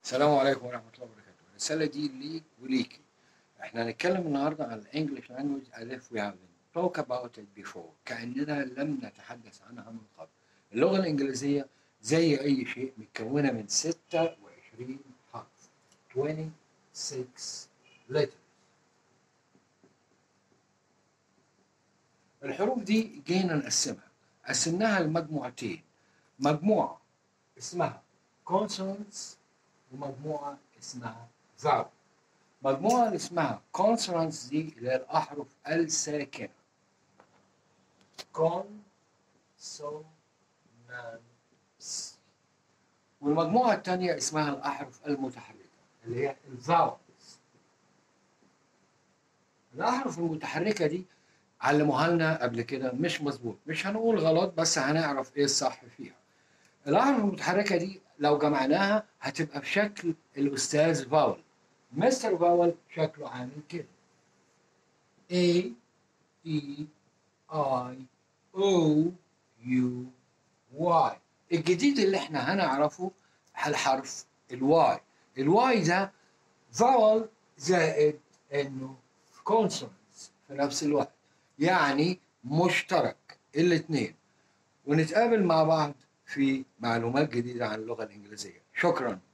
السلام عليكم ورحمة الله وبركاته الرسالة دي ليك وليكي احنا هنتكلم النهاردة عن الانجليش لانجوج as if we haven't talk about it before كأننا لم نتحدث عنها من قبل اللغة الإنجليزية زي أي شيء متكونة من 26 حرف 26 letters الحروف دي جينا نقسمها قسمناها لمجموعتين مجموعة اسمها consonants ومجموعة اسمها vowel مجموعة اللي اسمها consonants دي اللي هي الأحرف الساكنة consonants والمجموعة الثانية اسمها الأحرف المتحركة اللي هي الفاولز الأحرف المتحركة دي علموها لنا قبل كده مش مظبوط مش هنقول غلط بس هنعرف ايه الصح فيها الأحرف المتحركة دي لو جمعناها هتبقى بشكل الأستاذ فاول مستر فاول شكله عامل كده A E I O U Y الجديد اللي احنا هنعرفه الحرف الواي الواي ده فاول زائد انه كونسونانس في نفس الوقت يعني مشترك الاثنين ونتقابل مع بعض في معلومات جديدة عن اللغة الإنجليزية شكرا